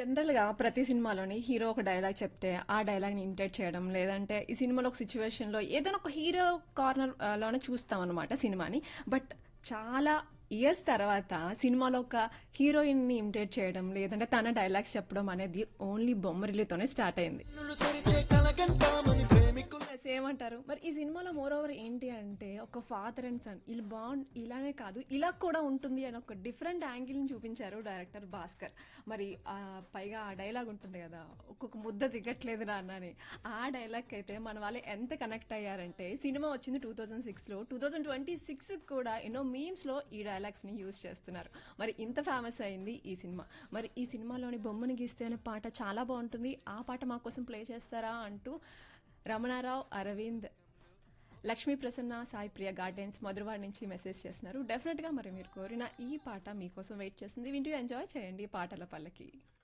జనరల్‌గా ప్రతి సినిమాలోని హీరో ఒక డైలాగ్ చెప్తే, ఆ డైలాగ్‌ని ఇమిటేట్ చేయడం, లేదంటే ఈ సినిమాలో ఒక సిట్యుయేషన్‌లో ఏదైనా ఒక హీరో కార్నర్ ఆహ్, లోనే చూస్తామనమాట సినిమాని. బట్ చాలా ఇయర్స్ తర్వాత సినిమాలో ఒక హీరోయిన్‌ని ఇమిటేట్ చేయడం, లేదంటే తన డైలాగ్స్ చెప్పడం అనేది ఓన్లీ బొమ్మరిల్లుతోనే స్టార్ట్ అయింది. కన్నులు తెరిచే కలగంటామని ప్రేమికులు ప్లస్ ఏమంటారు? మరి ఈ సినిమాలో మోర్ ఓవర్ ఏంటి అంటే ఒక ఫాదర్ అండ్ సన్ ఈళ్ళ బాండ్ ఇలానే కాదు, ఇలా కూడా ఉంటుంది అని ఒక డిఫరెంట్ యాంగిల్‌ని చూపించారు డైరెక్టర్ భాస్కర్. మరి ఆహ్, పైగా ఆ డైలాగ్ ఉంటుంది కదా! ఒక్కొక్క ముద్ద దిగట్లేదు నాన్న అని. ఆ డైలాగ్‌కైతే మన వాళ్ళు ఎంత కనెక్ట్ అయ్యారంటే సినిమా వచ్చింది 2006లో 2026కి కూడా ఎన్నో మీమ్స్‌లో ఈ డైలాగ్స్‌ని యూజ్ చేస్తున్నారు. మరి ఇంత ఫేమస్ అయింది ఈ సినిమా. మరి ఈ సినిమాలోని బొమ్మను గీస్తే అనే పాట చాలా బావుంటుంది. ఆ పాట మా కోసం ప్లే చేస్తారా అంటూ రమణారావు, అరవింద్, లక్ష్మీ ప్రసన్న, సాయి ప్రియ గార్డెన్స్ మధురవాడ నుంచి మెసేజ్ చేస్తున్నారు. డెఫినెట్‌గా మరి మీరు కోరిన ఈ పాట మీకోసం వెయిట్ చేస్తుంది. వింటూ ఎంజాయ్ చేయండి పాటల పల్లకి.